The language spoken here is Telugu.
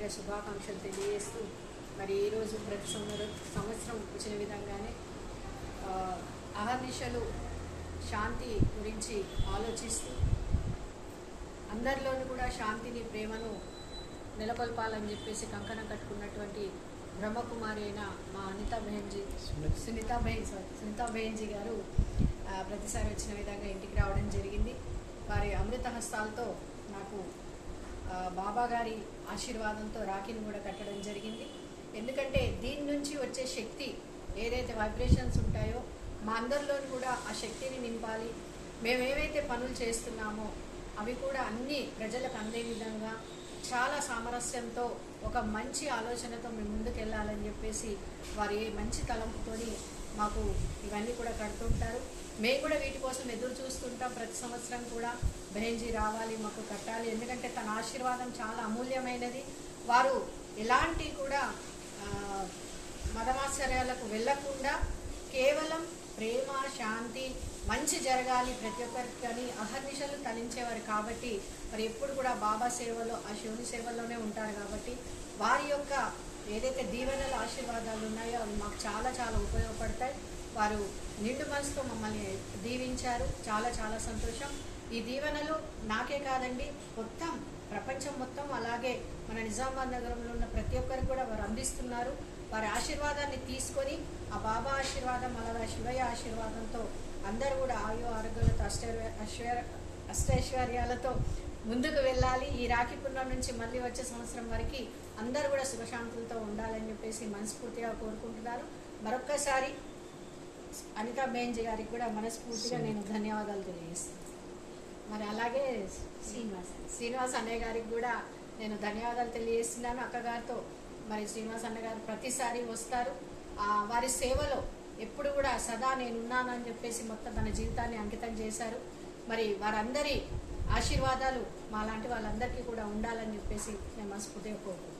శుభాకాంక్షలు తెలియజేస్తూ మరి ఈరోజు ప్రతి సంవత్సరం సంవత్సరం వచ్చిన విధంగానే ఆ, అహర్నిశలు శాంతి గురించి ఆలోచిస్తూ అందరిలోనూ కూడా శాంతిని ప్రేమను నెలకొల్పాలని చెప్పేసి కంకణం కట్టుకున్నటువంటి బ్రహ్మకుమారి అయిన మా అనితా బెహన్జీ సునీతా బెహన్ సారీ సునీతా బెహన్జీ గారు ఆ, ప్రతిసారి వచ్చిన విధంగా ఇంటికి రావడం జరిగింది వారి అమృత హస్తాలతో నాకు ఆ, బాబా గారి ఆశీర్వాదంతో రాఖీని కూడా కట్టడం జరిగింది ఎందుకంటే దీని నుంచి వచ్చే శక్తి ఏదైతే వైబ్రేషన్స్ ఉంటాయో మా అందరిలో కూడా ఆ శక్తిని నింపాలి మేము ఏవైతే పనులు చేస్తున్నామో అవి కూడా అన్ని ప్రజలకు అందే విధంగా చాలా సామరస్యంతో ఒక మంచి ఆలోచనతో మేము ముందుకు వెళ్ళాలని చెప్పేసి వారి మంచి తలంపుతోని మాకు ఇవన్నీ కూడా కడుతుంటారు మేము కూడా వీటి కోసం ఎదురు చూస్తుంటాం ప్రతి సంవత్సరం కూడా బెహెంజీ రావాలి మాకు కట్టాలి ఎందుకంటే తన ఆశీర్వాదం చాలా అమూల్యమైనది వారు ఎలాంటి కూడా ఆ, మతమాశ్చర్యాలకు వెళ్ళకుండా కేవలం ప్రేమ శాంతి మంచి జరగాలి ప్రతి ఒక్కరికి అని అహర్నిశలు తలించేవారు కాబట్టి మరి ఎప్పుడు కూడా బాబా సేవలో ఆ శివుని సేవలోనే ఉంటారు కాబట్టి వారి యొక్క ఏదైతే దీవెనల ఆశీర్వాదాలు ఉన్నాయో అవి మాకు చాలా చాలా ఉపయోగపడతాయి వారు నిండు మనసుతో మమ్మల్ని దీవించారు చాలా చాలా సంతోషం ఈ దీవెనలు నాకే కాదండి మొత్తం ప్రపంచం మొత్తం అలాగే మన నిజామాబాద్ నగరంలో ఉన్న ప్రతి ఒక్కరికి కూడా వారు అందిస్తున్నారు వారి ఆశీర్వాదాన్ని తీసుకొని ఆ బాబా ఆశీర్వాదం అలాగే శివయ్య ఆశీర్వాదంతో అందరూ కూడా ఆయు ఆరోగ్యాలతో అష్టైర్వ అశ్వర్ అష్టైశ్వర్యాలతో ముందుకు వెళ్ళాలి ఈ రాఖీ పుణ్యం నుంచి మళ్ళీ వచ్చే సంవత్సరం వరకు అందరూ కూడా సుఖశాంతులతో ఉండాలని చెప్పేసి మనస్ఫూర్తిగా కోరుకుంటున్నారు మరొక్కసారి అనితా బేంజీ గారికి కూడా మనస్ఫూర్తిగా నేను ధన్యవాదాలు తెలియజేస్తాను మరి అలాగే శ్రీనివాస్ శ్రీనివాస్ అన్నయ్య గారికి కూడా నేను ధన్యవాదాలు తెలియజేస్తున్నాను అక్కగారితో మరి శ్రీనివాస్ అన్న గారు ప్రతిసారి వస్తారు ఆ, వారి సేవలో ఎప్పుడు కూడా సదా నేను ఉన్నానని చెప్పేసి మొత్తం తన జీవితాన్ని అంకితం చేశారు మరి వారందరి ఆశీర్వాదాలు మా లాంటి వాళ్ళందరికీ కూడా ఉండాలని చెప్పేసి నేను మనస్ఫూర్తిగా కోరుకుంటున్నాను